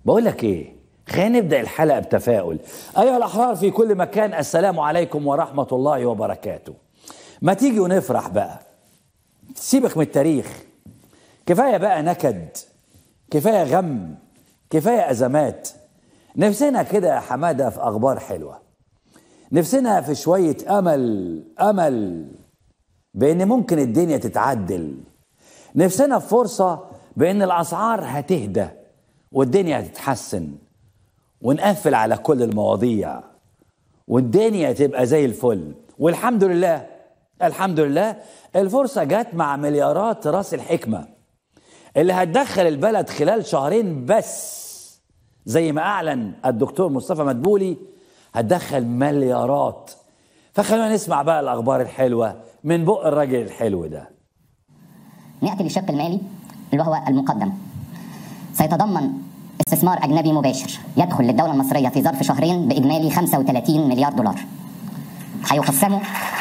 بقول لك ايه خلينا نبدا الحلقه بتفاؤل ايها الاحرار في كل مكان السلام عليكم ورحمه الله وبركاته ما تيجي ونفرح بقى سيبك من التاريخ كفايه بقى نكد كفايه غم كفايه ازمات نفسنا كده يا حماده في اخبار حلوه نفسنا في شويه امل امل بان ممكن الدنيا تتعدل نفسنا في فرصه بان الاسعار هتهدى والدنيا هتتحسن ونقفل على كل المواضيع والدنيا تبقى زي الفل والحمد لله الحمد لله الفرصة جت مع مليارات راس الحكمة اللي هتدخل البلد خلال شهرين بس زي ما أعلن الدكتور مصطفى مدبولي هتدخل مليارات فخلونا نسمع بقى الأخبار الحلوة من بق الراجل الحلو ده نأتي للشق المالي اللي هو المقدم سيتضمن استثمار أجنبي مباشر يدخل للدولة المصرية في ظرف شهرين بإجمالي 35 مليار دولار هيقسموا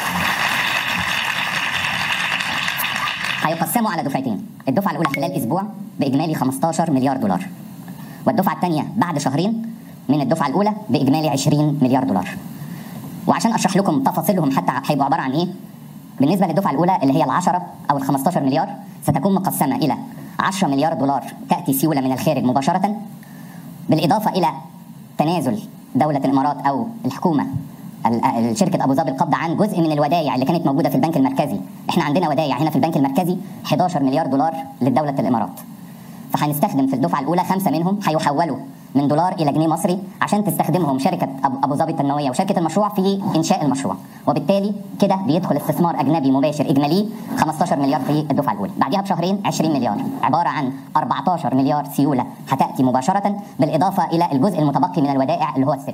هيقسموا على دفعتين الدفعة الأولى خلال أسبوع بإجمالي 15 مليار دولار والدفعة الثانية بعد شهرين من الدفعة الأولى بإجمالي 20 مليار دولار وعشان أشرح لكم تفاصيلهم حتى هيبقوا عبارة عن إيه بالنسبة للدفعة الأولى اللي هي العشرة أو ال 15 مليار ستكون مقسمة إلى 10 مليار دولار تأتي سيولة من الخارج مباشرة بالإضافة إلى تنازل دولة الإمارات أو الحكومة ال- شركة أبو ظبي القبض عن جزء من الودائع اللي كانت موجودة في البنك المركزي إحنا عندنا ودائع هنا في البنك المركزي 11 مليار دولار لدولة الإمارات فهنستخدم في الدفعة الأولى خمسة منهم هيحولوا من دولار إلى جنيه مصري عشان تستخدمهم شركة أب- أبو ظبي التنموية وشركة المشروع في إنشاء المشروع وبالتالي كده بيدخل استثمار أجنبي مباشر إجمالي 15 مليار في الدفعة الأولى بعدها بشهرين 20 مليار عبارة عن 14 مليار سيولة هتأتي مباشرة بالإضافة إلى الجزء المتبقي من الودائع اللي هو الست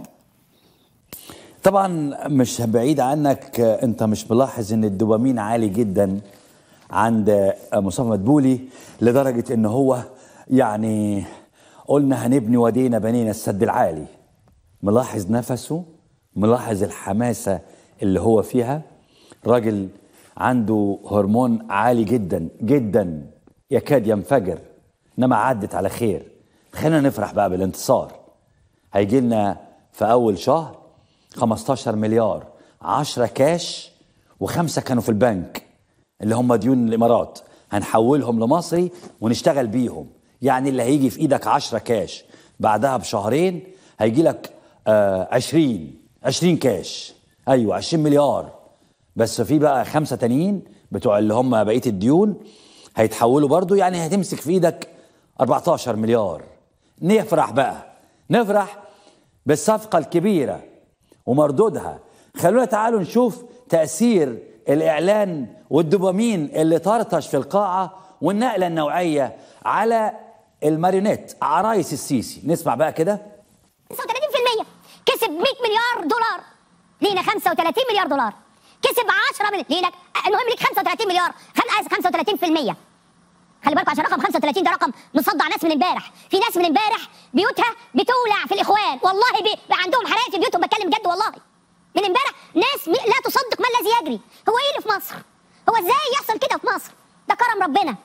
طبعا مش بعيد عنك آه، انت مش ملاحظ ان الدوبامين عالي جدا عند آه، مصطفى مدبولي لدرجة ان هو يعني قلنا هنبني ودينا بنينا السد العالي ملاحظ نفسه ملاحظ الحماسة اللي هو فيها راجل عنده هرمون عالي جدا جدا يكاد ينفجر انما عدت على خير خلينا نفرح بقى بالانتصار هيجي لنا في اول شهر 15 مليار 10 كاش وخمسه كانوا في البنك اللي هم ديون الامارات هنحولهم لمصري ونشتغل بيهم يعني اللي هيجي في ايدك 10 كاش بعدها بشهرين هيجي لك آه 20 20 كاش ايوه 20 مليار بس في بقى خمسه تانيين بتوع اللي هم بقيه الديون هيتحولوا برضو يعني هتمسك في ايدك 14 مليار نفرح بقى نفرح بالصفقة الكبيرة ومردودها خلونا تعالوا نشوف تأثير الإعلان والدوبامين اللي طرطش في القاعة والنقلة النوعية على الماريونيت عرايس السيسي نسمع بقى كده 35% كسب 100 مليار دولار لينا 35 مليار دولار كسب 10 مليار لينا المهم ليك 35 مليار خل... آسف، 35% خلي بالكم عشان رقم 35 ده رقم مصدع ناس من امبارح في ناس من امبارح بيوتها بتولع في الاخوان والله بي... بي عندهم حرائق في بيوتهم بتكلم جد والله من امبارح ناس م... لا تصدق ما الذي يجري هو ايه اللي في مصر هو ازاي يحصل كده في مصر ده كرم ربنا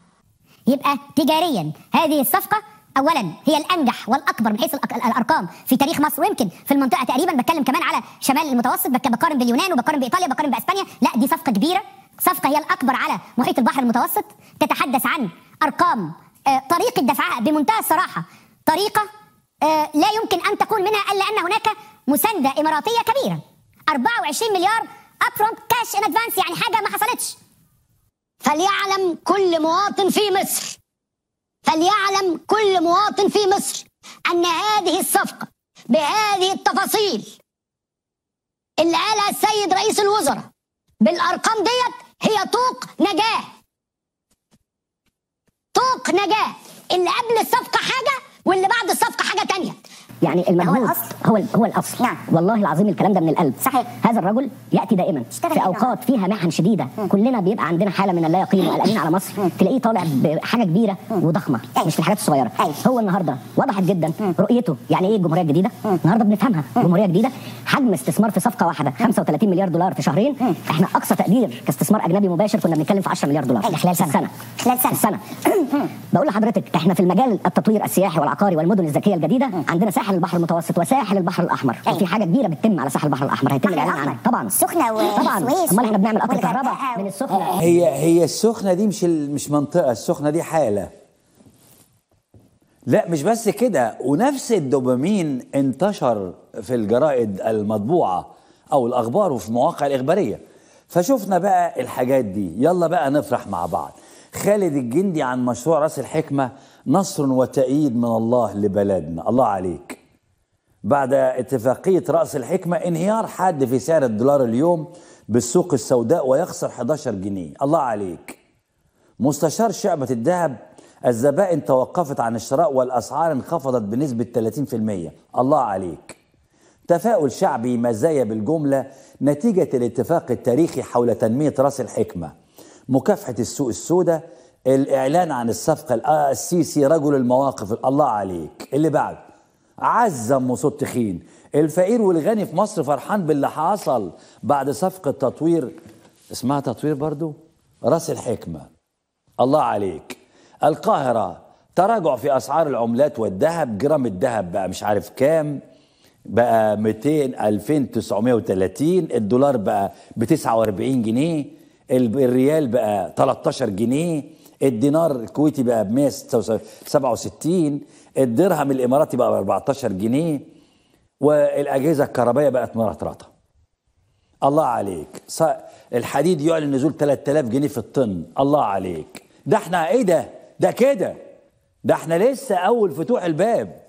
يبقى تجاريا هذه الصفقة أولا هي الأنجح والأكبر من حيث الأك- الأرقام في تاريخ مصر ويمكن في المنطقة تقريبا بتكلم كمان على شمال المتوسط بك- بقارن باليونان وبقارن بإيطاليا وبقارن بأسبانيا لا دي صفقة كبيرة صفقة هي الأكبر على محيط البحر المتوسط تتحدث عن أرقام آه، طريقة دفعها بمنتهى الصراحة طريقة آه، لا يمكن أن تكون منها إلا أن هناك مساندة إماراتية كبيرة 24 مليار upfront كاش ان ادفانس يعني حاجة ما حصلتش فليعلم كل مواطن في مصر فليعلم كل مواطن في مصر أن هذه الصفقة بهذه التفاصيل اللي قالها السيد رئيس الوزراء بالأرقام ديت هي طوق نجاة طوق نجاة اللي قبل الصفقة حاجة واللي بعد الصفقة حاجة تانية يعني هو المجهود الأصل هو ال- هو الاصل نعم. والله العظيم الكلام ده من القلب صحيح. هذا الرجل ياتي دائما اشتغل في هنا. اوقات فيها محن شديده كلنا بيبقى عندنا حاله من اللا يقين وقلقانين على مصر تلاقيه طالع بحاجه كبيره وضخمه أيوة. مش في الحاجات الصغيره أيوة. هو النهارده وضحت جدا رؤيته يعني ايه الجمهوريه الجديده النهارده بنفهمها جمهوريه جديده حجم استثمار في صفقه واحده 35 مليار دولار في شهرين احنا اقصى تقدير كاستثمار اجنبي مباشر كنا بنتكلم في 10 مليار دولار أيوة. خلال سنه سنه خلال سنة. السنه بقول لحضرتك احنا في المجال التطوير السياحي والعقاري والمدن الذكيه الجديده عندنا ساحل البحر المتوسط وساحل البحر الاحمر أيوة. وفي حاجه كبيره بتتم على ساحل البحر الاحمر هيتم البحر الاعلان عنها الأحمر. طبعا السخنة طبعا والسويس امال احنا بنعمل قطر والغردقة كهرباء من السخنه هي هي السخنه دي مش ال- مش منطقه السخنه دي حاله لا مش بس كده ونفس الدوبامين انتشر في الجرائد المطبوعه او الاخبار وفي المواقع الاخباريه فشفنا بقى الحاجات دي يلا بقى نفرح مع بعض خالد الجندي عن مشروع راس الحكمه نصر وتأييد من الله لبلدنا الله عليك بعد اتفاقية رأس الحكمة انهيار حاد في سعر الدولار اليوم بالسوق السوداء ويخسر 11 جنيه الله عليك مستشار شعبة الذهب الزبائن توقفت عن الشراء والأسعار انخفضت بنسبة 30% الله عليك تفاؤل شعبي مزايا بالجملة نتيجة الاتفاق التاريخي حول تنمية رأس الحكمة مكافحة السوق السوداء الإعلان عن الصفقة آه، السيسي رجل المواقف الله عليك اللي بعد عزم وصوت تخين الفقير والغني في مصر فرحان باللي حصل بعد صفقة تطوير اسمها تطوير برضو راس الحكمة الله عليك القاهرة تراجع في أسعار العملات والذهب جرام الذهب بقى مش عارف كام بقى 200 2930 الدولار بقى ب 49 جنيه ال- الريال بقى 13 جنيه الدينار الكويتي بقى ب 167 الدرهم الاماراتي بقى ب 14 جنيه والاجهزه الكهربائيه بقت مرطرطه الله عليك ص- الحديد يعلن نزول 3000 جنيه في الطن الله عليك ده احنا ايه ده ده كده ده احنا لسه اول فتوح الباب